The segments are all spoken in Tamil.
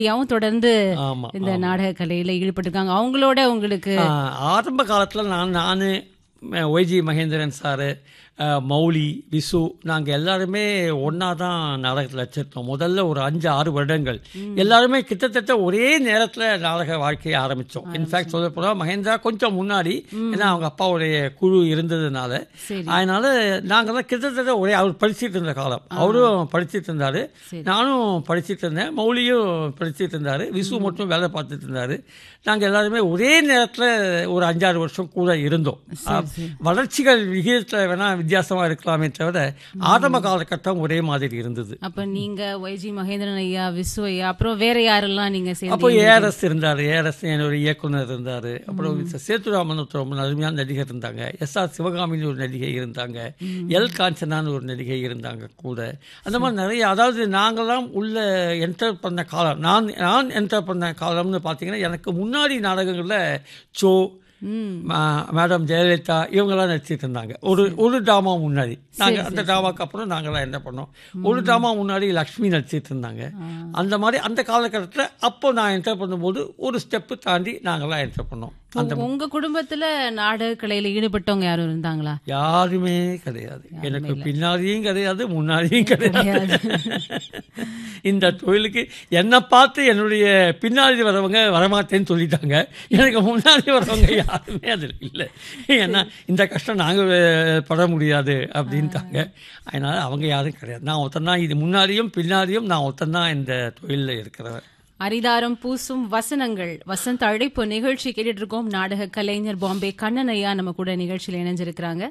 யாவும் தொடர்ந்து ஆமா இந்த நாடக கலையில ஈடுபட்டிருக்காங்க அவங்களோட உங்களுக்கு ஆ, ஆரம்ப காலத்தில் நான் நான் ஒய்ஜி மகேந்திரன் சாரு ஆ, மௌலி விசு நாங்கள் எல்லாருமே ஒன்றா தான் நாடகத்தில் வச்சிருந்தோம் முதல்ல ஒரு அஞ்சு ஆறு வருடங்கள் எல்லாருமே கிட்டத்தட்ட ஒரே நேரத்தில் நாடக வாழ்க்கையை ஆரம்பித்தோம் இன்ஃபேக்ட் சொல்ல போனால் மகேந்திரா கொஞ்சம் முன்னாடி ஏன்னா அவங்க அப்பாவுடைய குழு இருந்ததுனால சரி. அதனால நாங்கள்லாம் கிட்டத்தட்ட ஒரே அவர் படிச்சிட்டு இருந்த காலம் அவரும் படிச்சிட்டு இருந்தாரு நானும் படிச்சிட்டு இருந்தேன் மௌலியும் படிச்சிட்டு இருந்தாரு விசு மட்டும் வேலை பார்த்துட்டு இருந்தாரு நாங்கள் எல்லாருமே ஒரே நேரத்தில் ஒரு அஞ்சாறு வருஷம் கூட இருந்தோம் ஆ, வளர்ச்சிகள் விகிதத்தில் வேணா வித்தியாசமா இருக்கலாமே தவிர ஆரம்ப காலகட்டம் ஒரே மாதிரி இருந்தது அப்ப நீங்க ஒய்ஜி மகேந்திரன் ஐயா விசு ஐயா அப்புறம் வேற யாரெல்லாம் நீங்க அப்போ சேர்ந்து ஏஆர்எஸ் இருந்தார் ஏஆர்எஸ் ஒரு இயக்குனர் இருந்தார் அப்புறம் சேத்துராமன் ஒருத்தர் ரொம்ப அருமையான நடிகர் இருந்தாங்க எஸ் ஆர் சிவகாமின்னு ஒரு நடிகை இருந்தாங்க எல் காஞ்சனான்னு ஒரு நடிகை இருந்தாங்க கூட அந்த மாதிரி நிறைய அதாவது நாங்களாம் உள்ள என்டர் பண்ண காலம் நான் நான் என்டர் பண்ண காலம்னு பார்த்தீங்கன்னா எனக்கு முன்னாடி நாடகங்களில் சோ மா- மேடம் ஜெயலலிதா இவங்கெல்லாம் நடிச்சிட்டு இருந்தாங்க ஒரு ஒரு ட்ராமா முன்னாடி நாங்கள் அந்த ட்ராமாக்கு அப்புறம் நாங்களாம் என்ன பண்ணோம் ஒரு ட்ராமா முன்னாடி லக்ஷ்மி நடிச்சிட்டு இருந்தாங்க அந்த மாதிரி அந்த காலகட்டத்தில் அப்போ நான் என்டர் பண்ணும்போது ஒரு ஸ்டெப்பு தாண்டி நாங்களாம் என்டர் பண்ணோம் அந்த உங்க குடும்பத்துல நாடக கலையில ஈடுபட்டவங்க யாரும் இருந்தாங்களா யாருமே கிடையாது எனக்கு பின்னாடியும் கிடையாது முன்னாடியும் கிடையாது இந்த தொழிலுக்கு என்னை பார்த்து என்னுடைய பின்னாடி வரவங்க வரமாட்டேன்னு சொல்லிட்டாங்க எனக்கு முன்னாடி வரவங்க யாருமே அதில் இல்லை ஏன்னா இந்த கஷ்டம் நாங்கள் பட முடியாது அப்படின்ட்டாங்க அதனால அவங்க யாரும் கிடையாது நான் ஒருத்தன் தான் இது முன்னாடியும் பின்னாடியும் நான் ஒருத்தன் தான் இந்த தொழிலில் இருக்கிறவன் அரிதாரம் பூசும் வசனங்கள் வசந்த் அழைப்பு நிகழ்ச்சி கேட்டுட்டு இருக்கோம் நாடக கலைஞர் பாம்பே கண்ணன் ஐயா நம்ம கூட நிகழ்ச்சியில் இணைஞ்சிருக்கிறாங்க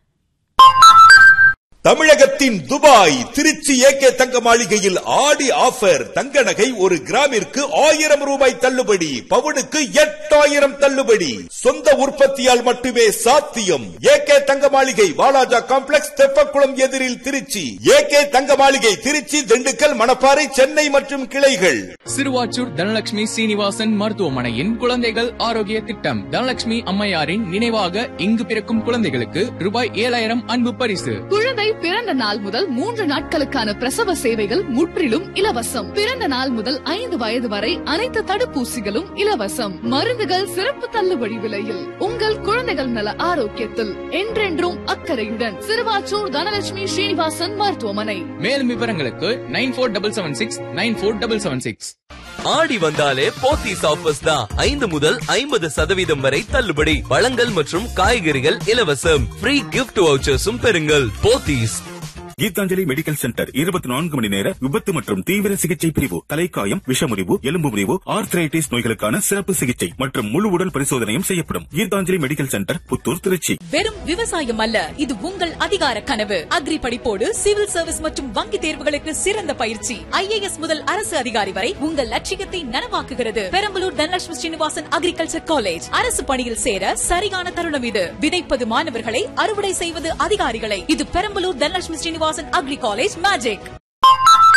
தமிழகத்தின் துபாய் திருச்சி ஏகே தங்க மாளிகையில் ஆடி ஆஃபர் தங்க நகை ஒரு கிராமிற்கு ஆயிரம் ரூபாய் தள்ளுபடி பவுனுக்கு எட்டாயிரம் தள்ளுபடி சொந்த உற்பத்தியால் மட்டுமே சாத்தியம் ஏகே தங்க மாளிகை வாலாஜா காம்ப்ளெக்ஸ் தெப்பக்குளம் எதிரில் திருச்சி ஏகே தங்க மாளிகை திருச்சி திண்டுக்கல் மணப்பாறை சென்னை மற்றும் கிளைகள் சிறுவாச்சூர் தனலட்சுமி சீனிவாசன் மருத்துவமனையின் குழந்தைகள் ஆரோக்கிய திட்டம் தனலட்சுமி அம்மையாரின் நினைவாக இங்கு பிறக்கும் குழந்தைகளுக்கு ரூபாய் ஏழாயிரம் அன்பு பரிசு குழந்தை பிறந்த நாள் முதல் மூன்று நாட்களுக்கான பிரசவ சேவைகள் முற்றிலும் இலவசம் பிறந்த நாள் முதல் ஐந்து வயது வரை அனைத்து தடுப்பூசிகளும் இலவசம் மருந்துகள் சிறப்பு தள்ளுபடி விலையில் உங்கள் குழந்தைகள் நல ஆரோக்கியத்தில் என்றென்றும் அக்கறையுடன் சிறுவாச்சூர் தனலட்சுமி ஸ்ரீனிவாசன் மருத்துவமனை மேலும் விவரங்களுக்கு nine four double seven six nine four double seven six ஆடி வந்தாலே போத்தீஸ் ஆஃபர்ஸ் தான் ஐந்து முதல் ஐம்பது சதவீதம் வரை தள்ளுபடி பழங்கள் மற்றும் காய்கறிகள் இலவசம் ஃப்ரீ கிஃப்ட் வவுச்சர்ஸும் பெறுங்கள் போத்தீஸ் கீதாஞ்சலி மெடிக்கல் சென்டர் இருபத்தி நான்கு மணி நேர விபத்து மற்றும் தீவிர சிகிச்சை பிரிவு தலைக்காயம் விஷமுறிவு எலும்பு முறிவு ஆர்த்ரைட்டிஸ் நோய்களுக்கான சிறப்பு சிகிச்சை மற்றும் முழு உடல் பரிசோதனையும் செய்யப்படும் கீதாஞ்சலி மெடிக்கல் சென்டர் புத்தூர் திருச்சி வெறும் விவசாயம் அல்ல இது உங்கள் அதிகார கனவு அக்ரி படிப்போடு சிவில் சர்வீஸ் மற்றும் வங்கி தேர்வுகளுக்கு சிறந்த பயிற்சி ஐஏஎஸ் முதல் அரசு அதிகாரி வரை உங்கள் லட்சியத்தை நனவாக்குகிறது பெரம்பலூர் தனலட்சுமி ஸ்ரீனிவாசன் அக்ரிகல்ச்சர் காலேஜ் அரசு பணியில் சேர சரியான தருணம் இது விதைப்பது மாணவர்களை அறுவடை செய்வது அதிகாரிகளை இது Perambalur Dhanalakshmi Srinivasan agri college magic